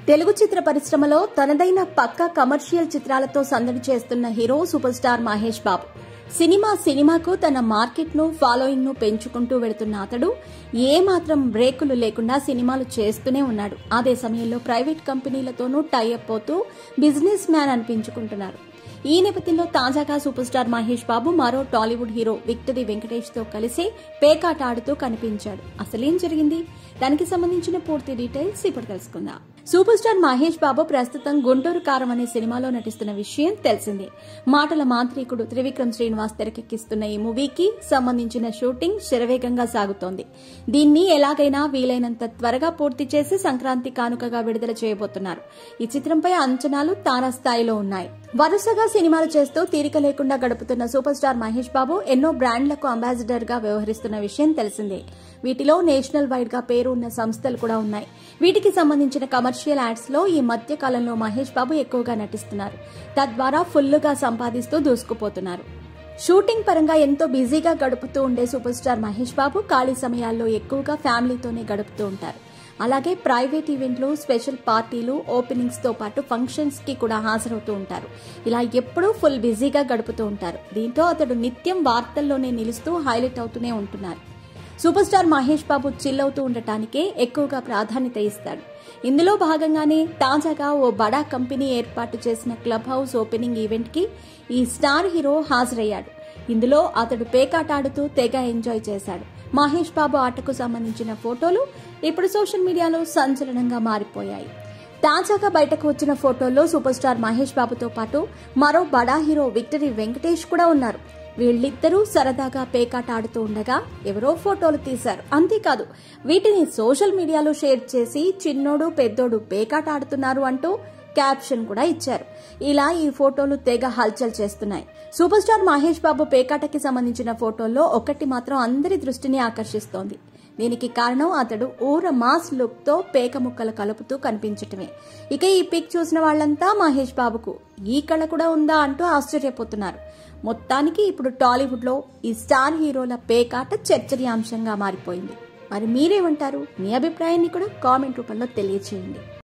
తెలుగు చిత్ర పరిశ్రమలో తనదైన పక్క కమర్షియల్ చిత్రాలతో సందడి చేస్తున్న hero super star Mahesh Babu cinema సినిమాకు తన మార్కెట్ ను ఫాలోయింగ్ ను పెంచుకుంటూ వెళుతున్న అతడు ఏమాత్రం బ్రేకులు లేకుండా సినిమాలు చేస్తూనే ఉన్నాడు అదే సమయంలో ప్రైవేట్ కంపెనీలతోనూ టైఅప్ అవుతూ బిజినెస్ మ్యాన్ అనిపించుకుంటున్నారు ఈ నేపథ్యంలో తాజాగా సూపర్ స్టార్ మహేష్ బాబు మరో టాలీవుడ్ హీరో విక్టరీ వెంకటేష్ తో కలిసి పేకాట ఆడుతూ కనిపించాడు అసలేం జరిగింది దానికి సంబంధించిన పూర్తి డీటెయిల్స్ ఇప్పుడు తెలుసుకుందాం సూపర్ స్టార్ మహేష్ బాబు ప్రస్తుతం గుంటూరు కారం అనే సినిమాలో నటిస్తున్న విషయం తెలిసిందే మాటల మాంత్రికుడు త్రివిక్రమ్ శ్రీనివాస్ తెరకెక్కిస్తున్న ఈ మూవీకి సంబంధించిన షూటింగ్ శరవేగంగా సాగుతోంది దీన్ని ఎలాగైనా వీలైనంత త్వరగా పూర్తి చేసి సంక్రాంతి కానుకగా విడుదల చేయబోతున్నారు ఈ చిత్రంపై అంచనాలు తారాస్థాయిలో ఉన్నాయి వరుసగా సినిమాలు చేస్తూ తీరిక లేకుండా గడుపుతున్న సూపర్ స్టార్ మహేష్ బాబు ఎన్నో బ్రాండ్లకు అంబాసిడర్ గా వ్యవహరిస్తున్న విషయం తెలిసిందే వీటిలో నేషనల్ వైడ్ గా పేరు ఉన్న సంస్థలు కూడా ఉన్నాయి వీటికి సంబంధించిన కమర్షియల్ యాడ్స్ లో ఈ మధ్య కాలంలో మహేష్ బాబు ఎక్కువగా నటిస్తున్నారు తద్వారా ఫుల్లుగా సంపాదిస్తూ దూసుకుపోతున్నారు షూటింగ్ పరంగా ఎంతో బిజీగా గడుపుతూ ఉండే సూపర్ స్టార్ మహేష్ బాబు ఖాళీ సమయాల్లో ఎక్కువగా ఫ్యామిలీతోనే గడుపుతూ ఉంటారు అలాగే ప్రైవేట్ ఈవెంట్లు స్పెషల్ పార్టీలు ఓపెనింగ్స్ తో పాటు ఫంక్షన్స్ కి కూడా హాజరవుతూ ఉంటారు ఇలా ఎప్పుడూ ఫుల్ బిజీగా గడుపుతూ ఉంటారు దీంతో అతడు నిత్యం వార్తల్లోనే నిలుస్తూ హైలైట్ అవుతూనే ఉంటున్నారు super star Mahesh Babu chill అవుతూ ఉండటానికే ఎక్కువగా ప్రాధాన్యత ఇస్తాడు ఇందులో భాగంగానే తాజాగా ఓ బడా కంపెనీ ఏర్పాటు చేసిన క్లబ్ హౌస్ ఓపెనింగ్ ఈవెంట్ కి ఈ స్టార్ హీరో హాజరయ్యాడు ఇందులో అతడు పేకాట ఆడుతూ తెగ ఎంజాయ్ చేశాడు మహేష్ బాబు ఆటకు సంబంధించిన ఫోటోలు ఇప్పుడు సోషల్ మీడియాలో సంచలనంగా మారిపోయాయి తాజాగా బయటకు వచ్చిన ఫోటోల్లో సూపర్ స్టార్ మహేష్ బాబుతో పాటు మరో బడా హీరో విక్టరీ వెంకటేష్ కూడా ఉన్నారు వీళ్ళిద్దరూ సరదాగా పేకాట ఆడుతూ ఉండగా ఎవరో ఫోటోలు తీశారు అంతేకాదు వీటిని సోషల్ మీడియాలో షేర్ చేసి చిన్నోడు పెద్దోడు పేకాట ఆడుతున్నారు అంటూ క్యాప్షన్ కూడా ఇచ్చారు ఇలా ఈ ఫోటోలు తెగ హల్చల్ చేస్తున్నాయి సూపర్ స్టార్ మహేష్ బాబు పేకాటకి సంబంధించిన ఫోటోల్లో ఒకటి మాత్రం అందరి దృష్టిని ఆకర్షిస్తోంది దీనికి కారణం అతడు ఊర మాస్ లుక్ తో పేక ముక్కలు కలుపుతూ కనిపించటమే ఇక ఈ పిక్ చూసిన వాళ్లంతా మహేష్ బాబుకు ఈ కళ కూడా ఉందా అంటూ ఆశ్చర్యపోతున్నారు మొత్తానికి ఇప్పుడు టాలీవుడ్ లో ఈ స్టార్ హీరోల పేకాట చర్చనీయాంశంగా మారిపోయింది మరి మీరేమంటారు మీ అభిప్రాయాన్ని కూడా కామెంట్ రూపంలో తెలియచేయండి